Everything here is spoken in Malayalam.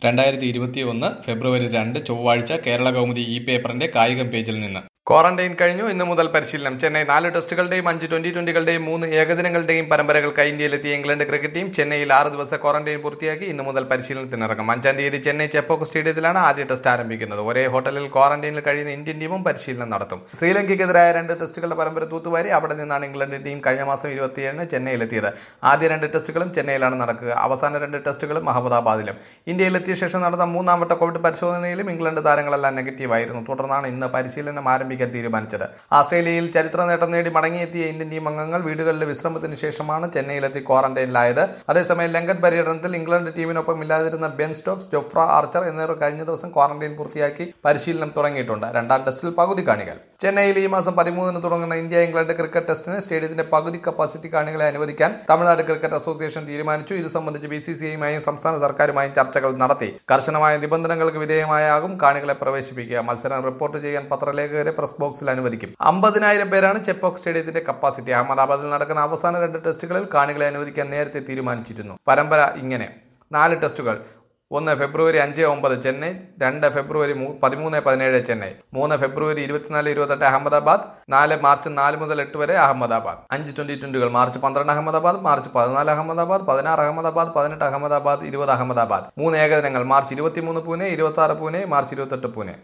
രണ്ടായിരത്തി ഇരുപത്തിയൊന്ന് ഫെബ്രുവരി രണ്ട് ചൊവ്വാഴ്ച കേരള കൗമുദി ഈ പേപ്പറിന്റെ കായികം പേജിൽ നിന്ന് ക്വാറന്റൈൻ കഴിഞ്ഞു ഇന്നു മുതൽ പരിശീലനം ചെന്നൈ നാല് ടെസ്റ്റുകളുടെയും അഞ്ച് ട്വന്റി ട്വന്റികളുടെയും മൂന്ന് ഏകദിനങ്ങളുടെയും പരമ്പരകൾക്കായി ഇന്ത്യയിലെത്തിയ ഇംഗ്ലണ്ട് ക്രിക്കറ്റ് ടീം ചെന്നൈയിൽ ആറ് ദിവസ ക്വാറന്റൈൻ പൂർത്തിയാക്കി ഇന്നു മുതൽ പരിശീലനത്തിനിറങ്ങും അഞ്ചാം തീയതി ചെന്നൈ ചെപ്പോക്ക് സ്റ്റേഡിയത്തിലാണ് ആദ്യ ടെസ്റ്റ് ആരംഭിക്കുന്നത് ഒരേ ഹോട്ടലിൽ ക്വാറന്റൈനിൽ കഴിയുന്ന ഇന്ത്യൻ ടീമും പരിശീലനം നടത്തും ശ്രീലങ്കയ്ക്കെതിരായ രണ്ട് ടെസ്റ്റുകളുടെ പരമ്പര തൂത്തുവാരി അവിടെ നിന്നാണ് ഇംഗ്ലണ്ട് ടീം കഴിഞ്ഞ മാസം ഇരുപത്തിയേഴിന് ചെന്നൈയിലെത്തിയത് ആദ്യ രണ്ട് ടെസ്റ്റുകളും ചെന്നൈയിലാണ് നടക്കുക അവസാന രണ്ട് ടെസ്റ്റുകളും അഹമ്മദാബാദിലും ഇന്ത്യയിലെത്തിയ ശേഷം നടന്ന മൂന്നാം വട്ട കോവിഡ് പരിശോധനയിലും ഇംഗ്ലണ്ട് താരങ്ങളെല്ലാം നെഗറ്റീവായിരുന്നു തുടർന്നാണ് ഇന്ന് പരിശീലനം ആരംഭിക്കാൻ തീരുമാനിച്ചത് ആസ്ട്രേലിയയിൽ ചരിത്ര നേട്ടം നേടി മടങ്ങിയെത്തിയ ഇന്ത്യൻ ടീം അംഗങ്ങൾ വീടുകളിലെ വിശ്രമത്തിന് ശേഷമാണ് ചെന്നൈയിലെത്തി ക്വാറന്റൈനിലായത് അതേസമയം ലങ്കൻ പര്യടനത്തിൽ ഇംഗ്ലണ്ട് ടീമിനൊപ്പം ഇല്ലാതിരുന്ന ബെൻ സ്റ്റോക്സ് ജോഫ്ര ആർച്ചർ എന്നിവർ കഴിഞ്ഞ ദിവസം ക്വാറന്റൈൻ പൂർത്തിയാക്കി പരിശീലനം തുടങ്ങിയിട്ടുണ്ട് രണ്ടാം ടെസ്റ്റിൽ പകുതി കാണികൾ ചെന്നൈയിൽ ഈ മാസം പതിമൂന്നിന് തുടങ്ങുന്ന ഇന്ത്യ ഇംഗ്ലണ്ട് ക്രിക്കറ്റ് ടെസ്റ്റിന് സ്റ്റേഡിയത്തിന്റെ പകുതി കപ്പാസിറ്റി കാണികളെ അനുവദിക്കാൻ തമിഴ്നാട് ക്രിക്കറ്റ് അസോസിയേഷൻ തീരുമാനിച്ചു ഇത് സംബന്ധിച്ച് ബി സി സി ഐയുമായും സംസ്ഥാന സർക്കാരുമായും ചർച്ചകൾ നടത്തി കർശനമായ നിബന്ധനകൾക്ക് വിധേയമായാകും കാണികളെ പ്രവേശിപ്പിക്കുക മത്സരം റിപ്പോർട്ട് ചെയ്യാൻ പത്രലേഖകരെ പ്രസ് ബോക്സിൽ അനുവദിക്കും അമ്പതിനായിരം പേരാണ് ചെപ്പോക്ക് സ്റ്റേഡിയത്തിന്റെ കപ്പാസിറ്റി അഹമ്മദാബാദിൽ നടക്കുന്ന അവസാന രണ്ട് ടെസ്റ്റുകളിൽ കാണികളെ അനുവദിക്കാൻ നേരത്തെ തീരുമാനിച്ചിരുന്നു പരമ്പര ഇങ്ങനെ നാല് ടെസ്റ്റുകൾ ഒന്ന് ഫെബ്രുവരി അഞ്ച് ഒമ്പത് ചെന്നൈ രണ്ട് ഫെബ്രുവരി മൂ- പതിമൂന്ന് പതിനേഴ് ചെന്നൈ മൂന്ന് ഫെബ്രുവരി ഇരുപത്തിനാല് ഇരുപത്തെട്ട് അഹമ്മദാബാദ് നാല് മാർച്ച് നാല് മുതൽ എട്ട് വരെ അഹമ്മദാബാദ് അഞ്ച് ട്വന്റി ട്വന്റികൾ മാർച്ച് പന്ത്രണ്ട് അഹമ്മദാബാദ് മാർച്ച് പതിനാല് അഹമ്മദാബാദ് പതിനാറ് അഹമ്മദാബാദ് പതിനെട്ട് അഹമ്മദാബാദ് ഇരുപത് അഹമ്മദാബാദ് മൂന്ന് ഏകദിനങ്ങൾ മാർച്ച് ഇരുപത്തിമൂന്ന് പൂനെ ഇരുപത്തി ആറ് പൂനെ മാർച്ച് ഇരുപത്തെട്ട് പൂനെ